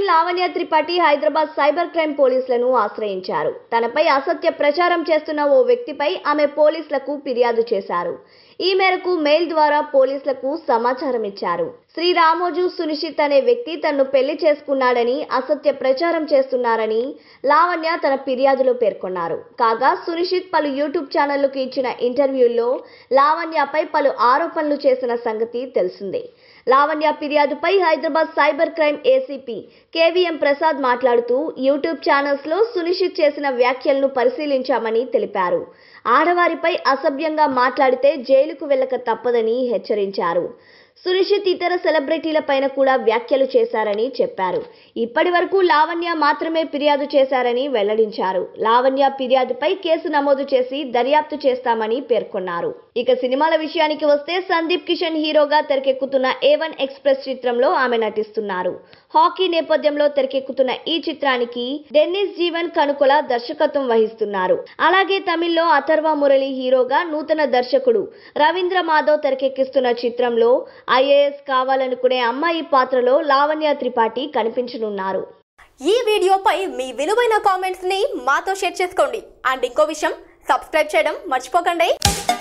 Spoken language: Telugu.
లావణ్య త్రిపాఠి హైదరాబాద్ సైబర్ క్రైమ్ పోలీసులను ఆశ్రయించారు తనపై అసత్య ప్రచారం చేస్తున్న ఓ వ్యక్తిపై ఆమె పోలీసులకు ఫిర్యాదు చేశారు ఈ మేరకు మెయిల్ ద్వారా పోలీసులకు సమాచారం ఇచ్చారు శ్రీ రామోజు సునిశ్చిత్ అనే వ్యక్తి తన్ను పెళ్లి చేసుకున్నాడని అసత్య ప్రచారం చేస్తున్నారని లావణ్య తన ఫిర్యాదులో పేర్కొన్నారు కాగా సునిశ్చిత్ పలు యూట్యూబ్ ఛానళ్లకు ఇచ్చిన ఇంటర్వ్యూల్లో లావణ్యపై పలు ఆరోపణలు చేసిన సంగతి తెలిసిందే లావణ్య ఫిర్యాదుపై Hyderabad cyber crime ACP KVM Prasad మాట్లాడుతూ యూట్యూబ్ ఛానల్స్లో సునిశ్చిత్ చేసిన వ్యాఖ్యలను పరిశీలించామని తెలిపారు ఆడవారిపై అసభ్యంగా మాట్లాడితే జైలుకు వెళ్ళక తప్పదని హెచ్చరించారు సునిశ్చిత్ ఇతర సెలబ్రిటీలపైన కూడా వ్యాఖ్యలు చేశారని చెప్పారు ఇప్పటి వరకు లావణ్య మాత్రమే ఫిర్యాదు చేశారని వెల్లడించారు లావణ్య ఫిర్యాదుపై కేసు నమోదు చేసి దర్యాప్తు చేస్తామని పేర్కొన్నారు ఇక సినిమాల విషయానికి వస్తే సందీప్ కిషన్ హీరోగా తెరకెక్కుతున్న ఏ వన్ ఎక్స్ప్రెస్ చిత్రంలో ఆమె నటిస్తున్నారు హాకీ నేపథ్యంలో తెరకెక్కుతున్న ఈ చిత్రానికి డెన్నిస్ జీవన్ కనుకొల దర్శకత్వం వహిస్తున్నారు అలాగే తమిళ్లో అథర్వ మురళి హీరోగా నూతన దర్శకుడు రవీంద్ర మాధవ్ తెరకెక్కిస్తున్న చిత్రంలో ఐఏఎస్ కావాలనుకునే అమ్మాయి పాత్రలో లావణ్య త్రిపాఠి కనిపించనున్నారు ఈ వీడియోపై మీ విలువైన కామెంట్స్ ని మాతో షేర్ చేసుకోండి అండ్ ఇంకో విషయం సబ్స్క్రైబ్ చేయడం మర్చిపోకండి